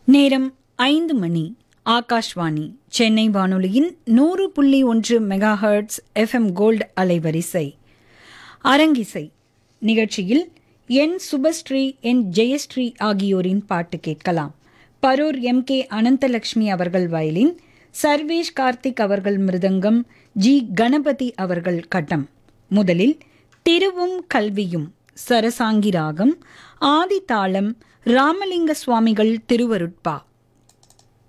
நேரம் ஐந்து மணி ஆகாஷ்வாணி சென்னை வானொலியின் நூறு புள்ளி ஒன்று மெகாஹெர்ட்ஸ் எஃப்எம் கோல்டு அலைவரிசை அரங்கிசை நிகழ்ச்சியில் என் சுபஸ்ரீ என் ஜெயஸ்ரீ ஆகியோரின் பாட்டு கேட்கலாம் பரூர் எம் கே அனந்தலட்சுமி அவர்கள் வயலின் சர்வேஷ் கார்த்திக் அவர்கள் மிருதங்கம் ஜி கணபதி அவர்கள் கட்டம் முதலில் திருவும் கல்வியும் சரசாங்கி ராகம் ஆதி தாளம் ராமலிங்க சுவாமிகள் திருவருட்பா